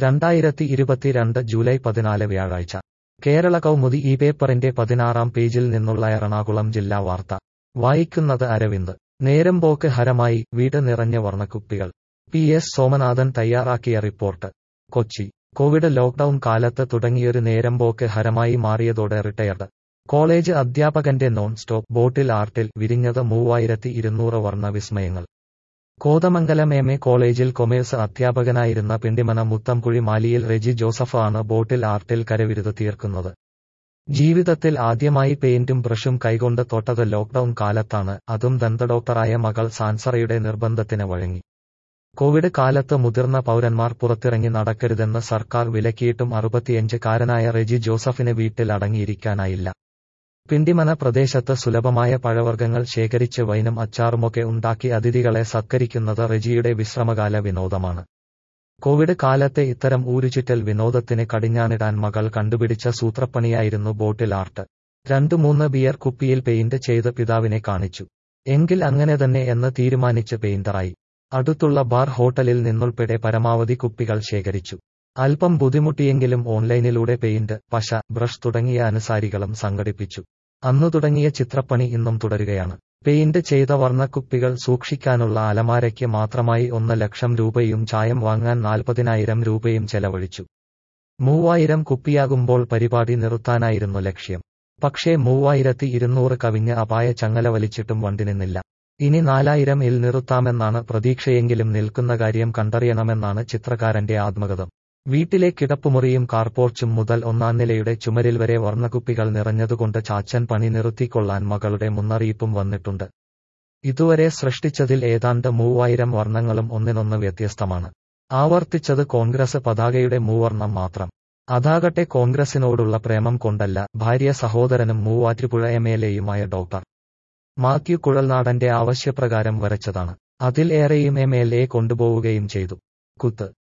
രണ്ടായിരത്തി ഇരുപത്തിരണ്ട് ജൂലൈ പതിനാല് വ്യാഴാഴ്ച കേരള കൗമുദി ഈ പേപ്പറിന്റെ പതിനാറാം പേജിൽ നിന്നുള്ള എറണാകുളം ജില്ലാ വാർത്ത വായിക്കുന്നത് അരവിന്ദ് നേരമ്പോക്ക് ഹരമായി വീട് നിറഞ്ഞ വർണ്ണക്കുപ്പികൾ പി എസ് സോമനാഥൻ തയ്യാറാക്കിയ റിപ്പോർട്ട് കൊച്ചി കോവിഡ് ലോക്ഡൌൺ കാലത്ത് തുടങ്ങിയൊരു നേരമ്പോക്ക് ഹരമായി മാറിയതോടെ റിട്ടയർഡ് കോളേജ് അധ്യാപകന്റെ നോൺ സ്റ്റോപ്പ് ബോട്ടിൽ ആർട്ടിൽ വിരിഞ്ഞത് മൂവായിരത്തി ഇരുന്നൂറ് വർണ്ണ വിസ്മയങ്ങൾ കോതമംഗലം എം എ കോളേജിൽ കൊമേഴ്സ് അധ്യാപകനായിരുന്ന പിണ്ടിമന മുത്തംകുഴി മാലിയിൽ റെജി ജോസഫ് ആണ് ബോട്ടിൽ ആർട്ടിൽ കരവിരുത് തീർക്കുന്നത് ജീവിതത്തിൽ ആദ്യമായി പെയിന്റും ബ്രഷും കൈകൊണ്ട് തൊട്ടത് ലോക്ഡൌൺ കാലത്താണ് അതും ദന്തഡോക്ടറായ മകൾ സാൻസറയുടെ നിർബന്ധത്തിന് വഴങ്ങി കോവിഡ് കാലത്ത് മുതിർന്ന പൗരന്മാർ പുറത്തിറങ്ങി നടക്കരുതെന്ന് സർക്കാർ വിലക്കിയിട്ടും അറുപത്തിയഞ്ചുകാരനായ റെജി ജോസഫിന് വീട്ടിൽ അടങ്ങിയിരിക്കാനായില്ല പിണ്ടിമന പ്രദേശത്ത് സുലഭമായ പഴവർഗ്ഗങ്ങൾ ശേഖരിച്ച് വൈനും അച്ചാറുമൊക്കെ ഉണ്ടാക്കി അതിഥികളെ സത്കരിക്കുന്നത് റെജിയുടെ വിശ്രമകാല വിനോദമാണ് കോവിഡ് കാലത്തെ ഇത്തരം ഊരുചുറ്റൽ വിനോദത്തിന് കടിഞ്ഞാണിടാൻ മകൾ കണ്ടുപിടിച്ച സൂത്രപ്പണിയായിരുന്നു ബോട്ടിൽ ആർട്ട് രണ്ടു മൂന്ന് ബിയർ കുപ്പിയിൽ പെയിന്റ് ചെയ്ത് പിതാവിനെ കാണിച്ചു എങ്കിൽ അങ്ങനെ തന്നെ എന്ന് തീരുമാനിച്ച് പെയിന്ററായി അടുത്തുള്ള ബാർ ഹോട്ടലിൽ നിന്നുൾപ്പെടെ പരമാവധി കുപ്പികൾ ശേഖരിച്ചു അല്പം ബുദ്ധിമുട്ടിയെങ്കിലും ഓൺലൈനിലൂടെ പെയിന്റ് പശ ബ്രഷ് തുടങ്ങിയ അനുസാരികളും സംഘടിപ്പിച്ചു അന്നു തുടങ്ങിയ ചിത്രപ്പണി ഇന്നും തുടരുകയാണ് പെയിന്റ് ചെയ്ത വർണ്ണക്കുപ്പികൾ സൂക്ഷിക്കാനുള്ള അലമാരയ്ക്ക് മാത്രമായി ഒന്ന് ലക്ഷം രൂപയും ചായം വാങ്ങാൻ നാൽപ്പതിനായിരം രൂപയും ചെലവഴിച്ചു മൂവായിരം കുപ്പിയാകുമ്പോൾ പരിപാടി നിർത്താനായിരുന്നു ലക്ഷ്യം പക്ഷേ മൂവായിരത്തി ഇരുന്നൂറ് കവിഞ്ഞ് അപായ ചങ്ങല വലിച്ചിട്ടും വണ്ടി നിന്നില്ല ഇനി നാലായിരം ഇൽ നിർത്താമെന്നാണ് പ്രതീക്ഷയെങ്കിലും നിൽക്കുന്ന കാര്യം കണ്ടറിയണമെന്നാണ് ചിത്രകാരന്റെ ആത്മകഥം വീട്ടിലെ കിടപ്പുമുറിയും കാർപോർച്ചും മുതൽ ഒന്നാം നിലയുടെ ചുമരിൽ വരെ വർണ്ണക്കുപ്പികൾ നിറഞ്ഞതുകൊണ്ട് ചാച്ചൻ പണി നിർത്തിക്കൊള്ളാൻ മകളുടെ മുന്നറിയിപ്പും വന്നിട്ടുണ്ട് ഇതുവരെ സൃഷ്ടിച്ചതിൽ ഏതാണ്ട് മൂവായിരം വർണ്ണങ്ങളും ഒന്നിനൊന്ന് വ്യത്യസ്തമാണ് ആവർത്തിച്ചത് കോൺഗ്രസ് പതാകയുടെ മൂവർണ്ണം മാത്രം അതാകട്ടെ കോൺഗ്രസിനോടുള്ള പ്രേമം കൊണ്ടല്ല ഭാര്യ സഹോദരനും മൂവാറ്റുപുഴ എം എൽ എയുമായ ഡോക്ടർ മാത്യു കുഴൽനാടന്റെ ആവശ്യപ്രകാരം വരച്ചതാണ് അതിൽ ഏറെയും എം എൽ എ കൊണ്ടുപോവുകയും ചെയ്തു കുത്ത്